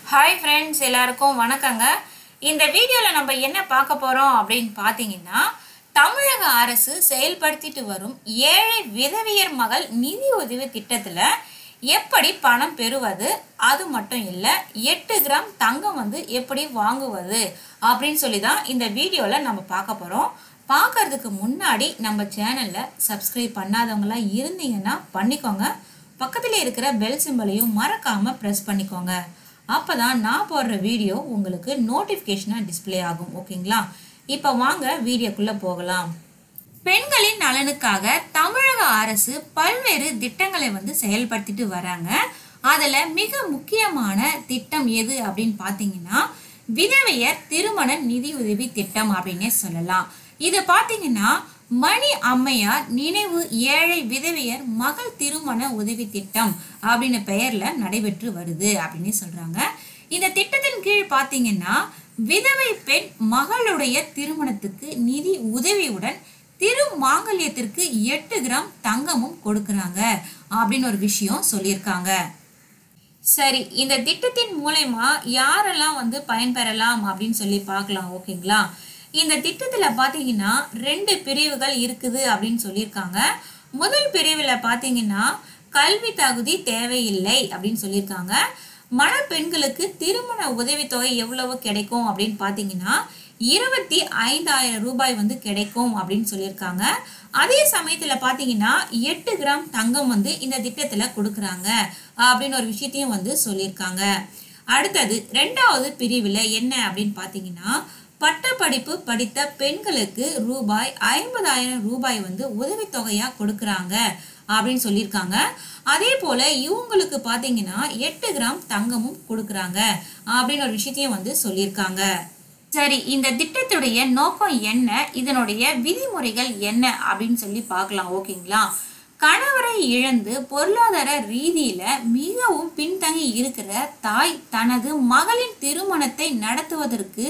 hi friends எல்லாருக்கும் வணக்கங்க இந்த வீடியோவில் நம்ம என்ன பார்க்க போகிறோம் அப்படின்னு பார்த்தீங்கன்னா தமிழக அரசு செயல்படுத்திட்டு வரும் ஏழை விதவியர் மகள் நிதி உதவி திட்டத்தில் எப்படி பணம் பெறுவது அது மட்டும் இல்லை எட்டு கிராம் தங்கம் வந்து எப்படி வாங்குவது அப்படின்னு சொல்லி தான் இந்த வீடியோவில் நம்ம பார்க்க போகிறோம் பார்க்கறதுக்கு முன்னாடி நம்ம சேனலில் சப்ஸ்கிரைப் பண்ணாதவங்களா இருந்தீங்கன்னா பண்ணிக்கோங்க பக்கத்தில் இருக்கிற பெல் சிம்பலையும் மறக்காமல் ப்ரெஸ் பண்ணிக்கோங்க அப்போ தான் நான் போடுற வீடியோ உங்களுக்கு நோட்டிஃபிகேஷனாக டிஸ்ப்ளே ஆகும் ஓகேங்களா இப்போ வாங்க வீடியோக்குள்ளே போகலாம் பெண்களின் நலனுக்காக தமிழக அரசு பல்வேறு திட்டங்களை வந்து செயல்படுத்திட்டு வராங்க அதில் மிக முக்கியமான திட்டம் எது அப்படின்னு பார்த்தீங்கன்னா விதவையர் திருமண நிதியுதவி திட்டம் அப்படின்னே சொல்லலாம் இது பார்த்தீங்கன்னா மணி அம்மையார் நினைவு ஏழை விதவையர் மகள் திருமண உதவி திட்டம் அப்படின்னு பெயர்ல நடைபெற்று வருது அப்படின்னு சொல்றாங்க இந்த திட்டத்தின் கீழ் பார்த்தீங்கன்னா விதவை பெண் மகளுடைய திருமணத்துக்கு நிதி உதவியுடன் திரு மாங்கல்யத்திற்கு எட்டு கிராம் தங்கமும் கொடுக்கறாங்க அப்படின்னு ஒரு விஷயம் சொல்லியிருக்காங்க சரி இந்த திட்டத்தின் மூலயமா யாரெல்லாம் வந்து பயன்பெறலாம் அப்படின்னு சொல்லி பார்க்கலாம் ஓகேங்களா இந்த திட்டத்தில் பார்த்தீங்கன்னா ரெண்டு பிரிவுகள் இருக்குது அப்படின்னு சொல்லியிருக்காங்க முதல் பிரிவில் பார்த்தீங்கன்னா கல்வி தகுதி தேவையில்லை அப்படின்னு சொல்லியிருக்காங்க மணப்பெண்களுக்கு திருமண உதவித்தொகை எவ்வளவு கிடைக்கும் அப்படின்னு பார்த்தீங்கன்னா இருபத்தி ஐந்தாயிரம் ரூபாய் வந்து கிடைக்கும் அப்படின்னு சொல்லியிருக்காங்க அதே சமயத்தில் பார்த்தீங்கன்னா எட்டு கிராம் தங்கம் வந்து இந்த திட்டத்தில் கொடுக்குறாங்க அப்படின்னு ஒரு விஷயத்தையும் வந்து சொல்லியிருக்காங்க அடுத்தது ரெண்டாவது பிரிவில் என்ன அப்படின்னு பார்த்தீங்கன்னா பட்டப்படிப்பு படித்த பெண்களுக்கு ரூபாய் ஐம்பதாயிரம் ரூபாய் வந்து உதவித்தொகையாக கொடுக்குறாங்க அப்படின்னு சொல்லியிருக்காங்க அதே போல் இவங்களுக்கு பார்த்தீங்கன்னா எட்டு கிராம் தங்கமும் கொடுக்குறாங்க அப்படின்னு ஒரு விஷயத்தையும் வந்து சொல்லியிருக்காங்க சரி இந்த திட்டத்துடைய நோக்கம் என்ன இதனுடைய விதிமுறைகள் என்ன அப்படின்னு சொல்லி பார்க்கலாம் ஓகேங்களா கணவரை இழந்து பொருளாதார ரீதியில மிகவும் பின்தங்கி இருக்கிற தாய் தனது மகளின் திருமணத்தை நடத்துவதற்கு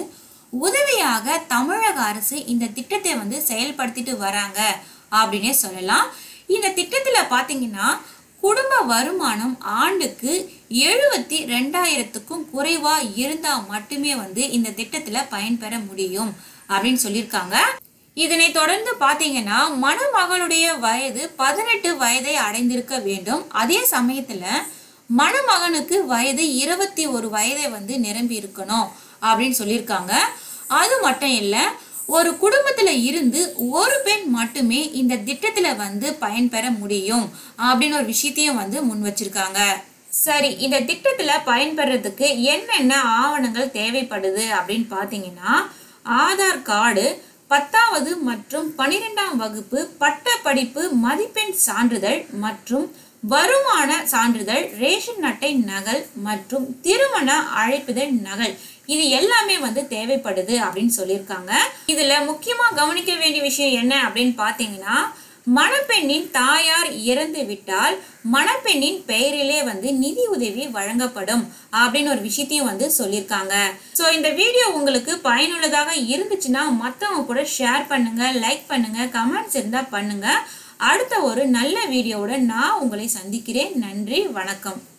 உதவியாக தமிழக அரசு இந்த திட்டத்தை வந்து செயல்படுத்திட்டு வராங்க அப்படின்னே சொல்லலாம் இந்த திட்டத்துல பாத்தீங்கன்னா குடும்ப வருமானம் ஆண்டுக்கு எழுபத்தி ரெண்டாயிரத்துக்கும் குறைவா இருந்தா மட்டுமே வந்து இந்த திட்டத்துல பயன்பெற முடியும் அப்படின்னு சொல்லியிருக்காங்க இதனை தொடர்ந்து பாத்தீங்கன்னா மணமகளுடைய வயது பதினெட்டு வயதை அடைந்திருக்க வேண்டும் அதே சமயத்துல மணமகனுக்கு வயது இருபத்தி ஒரு வயதை வந்து நிரம்பி இருக்கணும் அப்படின்னு சொல்லியிருக்காங்க அது மட்டும் இல்லை ஒரு குடும்பத்துல இருந்து ஒரு பெண் மட்டுமே இந்த திட்டத்துல வந்து பயன்பெற முடியும் அப்படின்னு ஒரு விஷயத்தையும் வந்து முன் வச்சிருக்காங்க சரி இந்த திட்டத்துல பயன்பெறதுக்கு என்னென்ன ஆவணங்கள் தேவைப்படுது அப்படின்னு பார்த்தீங்கன்னா ஆதார் கார்டு பத்தாவது மற்றும் பனிரெண்டாம் வகுப்பு பட்ட படிப்பு மதிப்பெண் சான்றிதழ் மற்றும் வருமான சான்றிதழ் ரேஷன் அட்டை நகல் மற்றும் திருமண அழைப்புதல் நகல் இது எல்லாமே வந்து தேவைப்படுது அப்படின்னு சொல்லியிருக்காங்க இதுல முக்கியமா கவனிக்க வேண்டிய விஷயம் என்ன அப்படின்னு பாத்தீங்கன்னா மணப்பெண்ணின் தாயார் இறந்து விட்டால் மணப்பெண்ணின் பெயரிலே வந்து நிதி உதவி வழங்கப்படும் அப்படின்னு ஒரு விஷயத்தையும் வந்து சொல்லியிருக்காங்க ஸோ இந்த வீடியோ உங்களுக்கு பயனுள்ளதாக இருந்துச்சுன்னா மற்றவங்க கூட ஷேர் பண்ணுங்க லைக் பண்ணுங்க கமெண்ட்ஸ் இருந்தால் பண்ணுங்க அடுத்த ஒரு நல்ல வீடியோவோட நான் உங்களை சந்திக்கிறேன் நன்றி வணக்கம்